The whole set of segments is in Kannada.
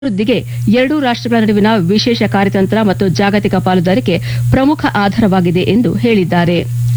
ಅಭಿವೃದ್ಧಿಗೆ ಎರಡೂ ರಾಷ್ಟ್ರಗಳ ನಡುವಿನ ವಿಶೇಷ ಕಾರ್ಯತಂತ್ರ ಮತ್ತು ಜಾಗತಿಕ ಪಾಲುದಾರಿಕೆ ಪ್ರಮುಖ ಆಧಾರವಾಗಿದೆ ಎಂದು ಹೇಳಿದ್ದಾರೆ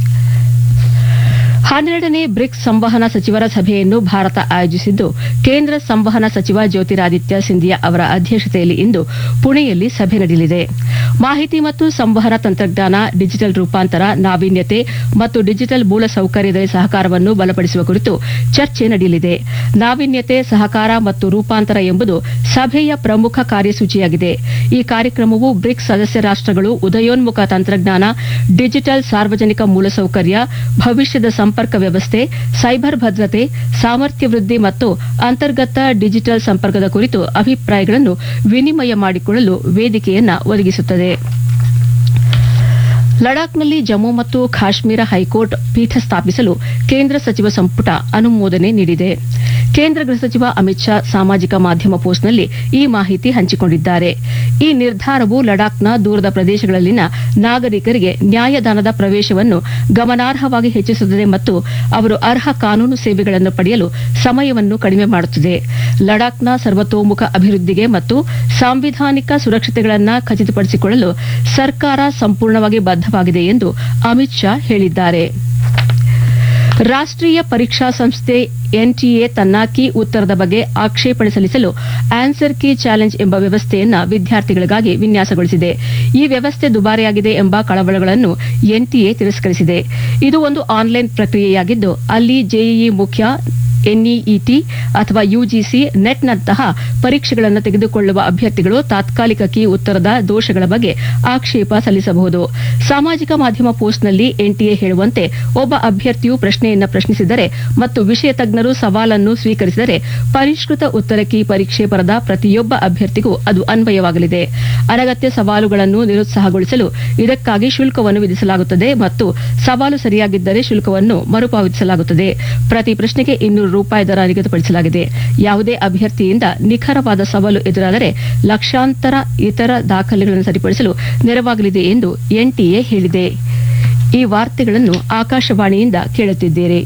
ಹನ್ನೆರಡನೇ ಬ್ರಿಕ್ಸ್ ಸಂವಹನ ಸಚಿವರ ಸಭೆಯನ್ನು ಭಾರತ ಆಯೋಜಿಸಿದ್ದು ಕೇಂದ್ರ ಸಂವಹನ ಸಚಿವ ಜ್ಯೋತಿರಾದಿತ್ಯ ಸಿಂಧಿಯಾ ಅವರ ಅಧ್ಯಕ್ಷತೆಯಲ್ಲಿ ಇಂದು ಪುಣೆಯಲ್ಲಿ ಸಭೆ ನಡೆಯಲಿದೆ ಮಾಹಿತಿ ಮತ್ತು ಸಂವಹನ ತಂತ್ರಜ್ಞಾನ ಡಿಜಿಟಲ್ ರೂಪಾಂತರ ನಾವೀನ್ಯತೆ ಮತ್ತು ಡಿಜಿಟಲ್ ಮೂಲಸೌಕರ್ಯದಲ್ಲಿ ಸಹಕಾರವನ್ನು ಬಲಪಡಿಸುವ ಕುರಿತು ಚರ್ಚೆ ನಡೆಯಲಿದೆ ನಾವೀನ್ಯತೆ ಸಹಕಾರ ಮತ್ತು ರೂಪಾಂತರ ಎಂಬುದು ಸಭೆಯ ಪ್ರಮುಖ ಕಾರ್ಯಸೂಚಿಯಾಗಿದೆ ಈ ಕಾರ್ಯಕ್ರಮವು ಬ್ರಿಕ್ಸ್ ಸದಸ್ಯ ರಾಷ್ಟ್ರಗಳು ಉದಯೋನ್ಮುಖ ತಂತ್ರಜ್ಞಾನ ಡಿಜಿಟಲ್ ಸಾರ್ವಜನಿಕ ಮೂಲಸೌಕರ್ಯ ಭವಿಷ್ಯದ ಸಂಪರ್ಕ ವ್ಯವಸ್ಥೆ ಸೈಬರ್ ಭದ್ರತೆ ಸಾಮರ್ಥ್ಯ ವೃದ್ಧಿ ಮತ್ತು ಅಂತರ್ಗತ ಡಿಜಿಟಲ್ ಸಂಪರ್ಕದ ಕುರಿತು ಅಭಿಪ್ರಾಯಗಳನ್ನು ವಿನಿಮಯ ಮಾಡಿಕೊಳ್ಳಲು ವೇದಿಕೆಯನ್ನ ಒದಗಿಸುತ್ತದೆ ಲಡಾಖ್ನಲ್ಲಿ ಜಮ್ಮು ಮತ್ತು ಕಾಶ್ಮೀರ ಹೈಕೋರ್ಟ್ ಪೀಠ ಸ್ಥಾಪಿಸಲು ಕೇಂದ್ರ ಸಚಿವ ಸಂಪುಟ ಅನುಮೋದನೆ ನೀಡಿದೆ ಕೇಂದ್ರ ಗೃಹ ಸಚಿವ ಅಮಿತ್ ಶಾ ಸಾಮಾಜಿಕ ಮಾಧ್ಯಮ ಪೋಸ್ಟ್ನಲ್ಲಿ ಈ ಮಾಹಿತಿ ಹಂಚಿಕೊಂಡಿದ್ದಾರೆ ಈ ನಿರ್ಧಾರವು ಲಡಾಖ್ನ ದೂರದ ಪ್ರದೇಶಗಳಲ್ಲಿನ ನಾಗರಿಕರಿಗೆ ನ್ಯಾಯದಾನದ ಪ್ರವೇಶವನ್ನು ಗಮನಾರ್ಹವಾಗಿ ಹೆಚ್ಚಿಸುತ್ತದೆ ಮತ್ತು ಅವರು ಅರ್ಹ ಕಾನೂನು ಸೇವೆಗಳನ್ನು ಪಡೆಯಲು ಸಮಯವನ್ನು ಕಡಿಮೆ ಮಾಡುತ್ತದೆ ಲಡಾಖ್ನ ಸರ್ವತೋಮುಖ ಅಭಿವೃದ್ಧಿಗೆ ಮತ್ತು ಸಾಂವಿಧಾನಿಕ ಸುರಕ್ಷತೆಗಳನ್ನು ಖಚಿತಪಡಿಸಿಕೊಳ್ಳಲು ಸರ್ಕಾರ ಸಂಪೂರ್ಣವಾಗಿ ಬದ್ಧವಾಗಿದೆ ಎಂದು ಅಮಿತ್ ಶಾ ಹೇಳಿದ್ದಾರೆ ರಾಷ್ಟ್ರೀಯ ಪರೀಕ್ಷಾ ಸಂಸ್ಥೆ ಎನ್ಟಿಎ ತನ್ನ ಕೀ ಉತ್ತರದ ಬಗ್ಗೆ ಆಕ್ಷೇಪಣೆ ಸಲ್ಲಿಸಲು ಆನ್ಸರ್ ಕೀ ಚಾಲೆಂಜ್ ಎಂಬ ವ್ಯವಸ್ಥೆಯನ್ನ ವಿದ್ಯಾರ್ಥಿಗಳಿಗಾಗಿ ವಿನ್ಯಾಸಗೊಳಿಸಿದೆ ಈ ವ್ಯವಸ್ಥೆ ದುಬಾರಿಯಾಗಿದೆ ಎಂಬ ಕಳವಳಗಳನ್ನು ಎನ್ಟಿಎ ತಿರಸ್ಕರಿಸಿದೆ ಇದು ಒಂದು ಆನ್ಲೈನ್ ಪ್ರಕ್ರಿಯೆಯಾಗಿದ್ದು ಅಲ್ಲಿ ಜೆಇಇ ಮುಖ್ಯ ಎನ್ಇಇಟಿ ಅಥವಾ ಯುಜಿಸಿ ನೆಟ್ನಂತಹ ಪರೀಕ್ಷೆಗಳನ್ನು ತೆಗೆದುಕೊಳ್ಳುವ ಅಭ್ಯರ್ಥಿಗಳು ತಾತ್ಕಾಲಿಕ ಕೀ ಉತ್ತರದ ದೋಷಗಳ ಬಗ್ಗೆ ಆಕ್ಷೇಪ ಸಲ್ಲಿಸಬಹುದು ಸಾಮಾಜಿಕ ಮಾಧ್ಯಮ ಪೋಸ್ಟ್ನಲ್ಲಿ ಎನ್ಟಿಎ ಹೇಳುವಂತೆ ಒಬ್ಬ ಅಭ್ಯರ್ಥಿಯು ಪ್ರಶ್ನೆಯನ್ನು ಪ್ರಶ್ನಿಸಿದರೆ ಮತ್ತು ವಿಷಯ ತಜ್ಞರು ಸವಾಲನ್ನು ಸ್ವೀಕರಿಸಿದರೆ ಪರಿಷ್ಕೃತ ಉತ್ತರ ಕೀ ಪರೀಕ್ಷೆ ಬರೆದ ಪ್ರತಿಯೊಬ್ಬ ಅಭ್ಯರ್ಥಿಗೂ ಅದು ಅನ್ವಯವಾಗಲಿದೆ ಅನಗತ್ಯ ಸವಾಲುಗಳನ್ನು ನಿರುತ್ಸಾಹಗೊಳಿಸಲು ಇದಕ್ಕಾಗಿ ಶುಲ್ಕವನ್ನು ವಿಧಿಸಲಾಗುತ್ತದೆ ಮತ್ತು ಸವಾಲು ಸರಿಯಾಗಿದ್ದರೆ ಶುಲ್ಕವನ್ನು ಮರುಪಾವತಿಸಲಾಗುತ್ತದೆ ಪ್ರತಿ ಪ್ರಶ್ನೆಗೆ ಇನ್ನೂರು ರೂಪಾಯಿ ದರ ನಿಗದಿಪಡಿಸಲಾಗಿದೆ ಯಾವುದೇ ಅಭ್ಯರ್ಥಿಯಿಂದ ನಿಖರವಾದ ಸವಾಲು ಎದುರಾದರೆ ಲಕ್ಷಾಂತರ ಇತರ ದಾಖಲೆಗಳನ್ನು ಸರಿಪಡಿಸಲು ನೆರವಾಗಲಿದೆ ಎಂದು ಎನ್ಟಿಎ ಹೇಳಿದೆ ಈ ವಾರ್ತೆಗಳನ್ನು ಆಕಾಶವಾಣಿಯಿಂದ ಕೇಳುತ್ತಿದ್ದೀರಿ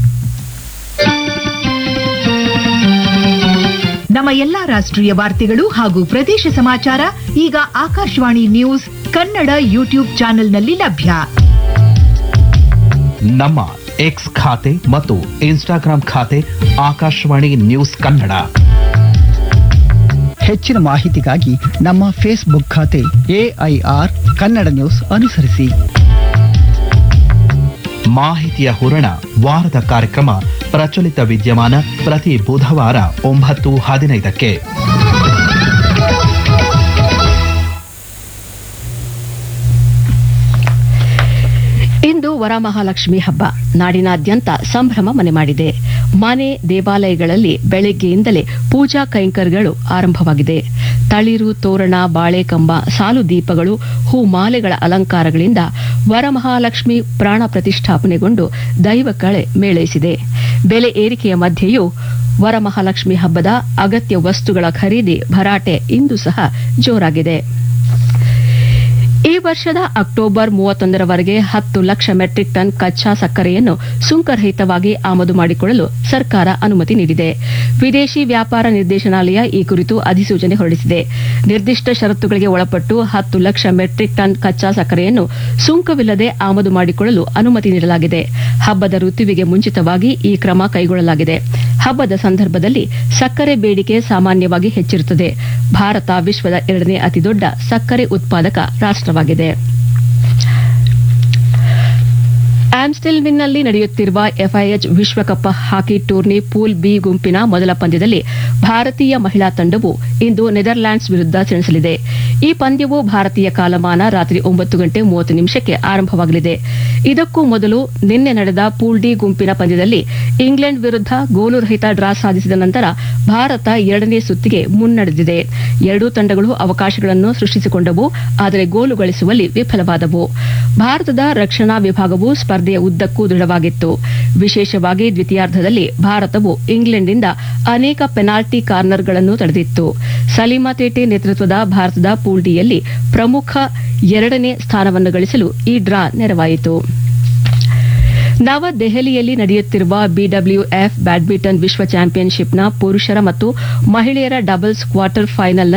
ನಮ್ಮ ಎಲ್ಲಾ ರಾಷ್ಟ್ರೀಯ ವಾರ್ತೆಗಳು ಹಾಗೂ ಪ್ರದೇಶ ಸಮಾಚಾರ ಈಗ ಆಕಾಶವಾಣಿ ನ್ಯೂಸ್ ಕನ್ನಡ ಯೂಟ್ಯೂಬ್ ಚಾನೆಲ್ನಲ್ಲಿ ಲಭ್ಯ ನಮ್ಮ ಎಕ್ಸ್ ಖಾತೆ ಮತ್ತು ಇನ್ಸ್ಟಾಗ್ರಾಂ ಖಾತೆ ಆಕಾಶವಾಣಿ ನ್ಯೂಸ್ ಕನ್ನಡ ಹೆಚ್ಚಿನ ಮಾಹಿತಿಗಾಗಿ ನಮ್ಮ ಫೇಸ್ಬುಕ್ ಖಾತೆ ಎಐಆರ್ ಕನ್ನಡ ನ್ಯೂಸ್ ಅನುಸರಿಸಿ ಮಾಹಿತಿಯ ಹೂರಣ ವಾರದ ಕಾರ್ಯಕ್ರಮ ಪ್ರಚಲಿತ ವಿದ್ಯಮಾನ ಪ್ರತಿ ಬುಧವಾರ ಒಂಬತ್ತು ಹದಿನೈದಕ್ಕೆ ಇಂದು ವರಮಹಾಲಕ್ಷ್ಮಿ ಹಬ್ಬ ನಾಡಿನಾದ್ಯಂತ ಸಂಭ್ರಮ ಮನೆ ಮಾಡಿದೆ ಮನೆ ದೇವಾಲಯಗಳಲ್ಲಿ ಬೆಳಗ್ಗೆಯಿಂದಲೇ ಪೂಜಾ ಕೈಂಕರ್ಯಗಳು ಆರಂಭವಾಗಿದೆ ತಳಿರು ತೋರಣ ಬಾಳೆಕಂಬ ಸಾಲು ದೀಪಗಳು ಹೂಮಾಲೆಗಳ ಅಲಂಕಾರಗಳಿಂದ ವರಮಹಾಲಕ್ಷ್ಮಿ ಪ್ರಾಣ ಪ್ರತಿಷ್ಠಾಪನೆಗೊಂಡು ದೈವ ಕಳೆ ಮೇಳೈಸಿದೆ ಬೆಲೆ ಏರಿಕೆಯ ಮಧ್ಯೆಯೂ ವರಮಹಾಲಕ್ಷ್ಮಿ ಹಬ್ಬದ ಅಗತ್ಯ ವಸ್ತುಗಳ ಖರೀದಿ ಭರಾಟೆ ಇಂದು ಸಹ ಜೋರಾಗಿದೆ ಈ ವರ್ಷದ ಅಕ್ಟೋಬರ್ ಮೂವತ್ತೊಂದರವರೆಗೆ ಹತ್ತು ಲಕ್ಷ ಮೆಟ್ರಿಕ್ ಟನ್ ಕಚ್ಚಾ ಸಕ್ಕರೆಯನ್ನು ಸುಂಕರಹಿತವಾಗಿ ಆಮದು ಮಾಡಿಕೊಳ್ಳಲು ಸರ್ಕಾರ ಅನುಮತಿ ನೀಡಿದೆ ವಿದೇಶಿ ವ್ಯಾಪಾರ ನಿರ್ದೇಶನಾಲಯ ಈ ಕುರಿತು ಅಧಿಸೂಚನೆ ಹೊರಡಿಸಿದೆ ನಿರ್ದಿಷ್ಟ ಷರತ್ತುಗಳಿಗೆ ಒಳಪಟ್ಟು ಹತ್ತು ಲಕ್ಷ ಮೆಟ್ರಿಕ್ ಟನ್ ಕಚ್ಚಾ ಸಕ್ಕರೆಯನ್ನು ಸುಂಕವಿಲ್ಲದೆ ಆಮದು ಮಾಡಿಕೊಳ್ಳಲು ಅನುಮತಿ ನೀಡಲಾಗಿದೆ ಹಬ್ಬದ ಋತುವಿಗೆ ಮುಂಚಿತವಾಗಿ ಈ ಕ್ರಮ ಕೈಗೊಳ್ಳಲಾಗಿದೆ ಹಬ್ಬದ ಸಂದರ್ಭದಲ್ಲಿ ಸಕ್ಕರೆ ಬೇಡಿಕೆ ಸಾಮಾನ್ಯವಾಗಿ ಹೆಚ್ಚಿರುತ್ತದೆ ಭಾರತ ವಿಶ್ವದ ಎರಡನೇ ಅತಿದೊಡ್ಡ ಸಕ್ಕರೆ ಉತ್ಪಾದಕ ರಾಷ್ಟ್ರವಾಗಿದೆ ಆಮ್ಸ್ಟೆಲ್ವಿನ್ನಲ್ಲಿ ನಡೆಯುತ್ತಿರುವ ಎಫ್ಐಎಚ್ ವಿಶ್ವಕಪ್ ಹಾಕಿ ಟೂರ್ನಿ ಪೂಲ್ ಬಿ ಗುಂಪಿನ ಮೊದಲ ಪಂದ್ಯದಲ್ಲಿ ಭಾರತೀಯ ಮಹಿಳಾ ತಂಡವು ಇಂದು ನೆದರ್ಲ್ಯಾಂಡ್ಸ್ ವಿರುದ್ಧ ಸೆಣಸಲಿದೆ ಈ ಪಂದ್ಯವು ಭಾರತೀಯ ಕಾಲಮಾನ ರಾತ್ರಿ ಒಂಬತ್ತು ಗಂಟೆ ಮೂವತ್ತು ನಿಮಿಷಕ್ಕೆ ಆರಂಭವಾಗಲಿದೆ ಇದಕ್ಕೂ ಮೊದಲು ನಿನ್ನೆ ನಡೆದ ಪೂಲ್ ಡಿ ಗುಂಪಿನ ಪಂದ್ಯದಲ್ಲಿ ಇಂಗ್ಲೆಂಡ್ ವಿರುದ್ಧ ಗೋಲು ರಹಿತ ಡ್ರಾ ಸಾಧಿಸಿದ ನಂತರ ಭಾರತ ಎರಡನೇ ಸುತ್ತಿಗೆ ಮುನ್ನಡೆದಿದೆ ಎರಡೂ ತಂಡಗಳು ಅವಕಾಶಗಳನ್ನು ಸೃಷ್ಟಿಸಿಕೊಂಡವು ಆದರೆ ಗೋಲು ಗಳಿಸುವಲ್ಲಿ ವಿಫಲವಾದವು ಭಾರತದ ರಕ್ಷಣಾ ವಿಭಾಗವು ಸ್ಪರ್ಧೆಯ ಉದ್ದಕ್ಕೂ ದೃಢವಾಗಿತ್ತು ವಿಶೇಷವಾಗಿ ದ್ವಿತೀಯಾರ್ಧದಲ್ಲಿ ಭಾರತವು ಇಂಗ್ಲೆಂಡ್ನಿಂದ ಅನೇಕ ಪೆನಾಲ್ಟಿ ಕಾರ್ನರ್ಗಳನ್ನು ತಡೆದಿತ್ತು ಸಲೀಮಾ ತೇಟೆ ನೇತೃತ್ವದ ಭಾರತದ ಪೂಲ್ ಡಿಯಲ್ಲಿ ಪ್ರಮುಖ ಎರಡನೇ ಸ್ಥಾನವನ್ನು ಗಳಿಸಲು ಈ ಡ್ರಾ ನೆರವಾಯಿತು ನವದೆಹಲಿಯಲ್ಲಿ ನಡೆಯುತ್ತಿರುವ ಬಿಡಬ್ಲ್ಯೂಎಫ್ ಬ್ಯಾಡ್ಮಿಂಟನ್ ವಿಶ್ವ ಚಾಂಪಿಯನ್ಶಿಪ್ನ ಪುರುಷರ ಮತ್ತು ಮಹಿಳೆಯರ ಡಬಲ್ಸ್ ಕ್ವಾರ್ಟರ್ ಫೈನಲ್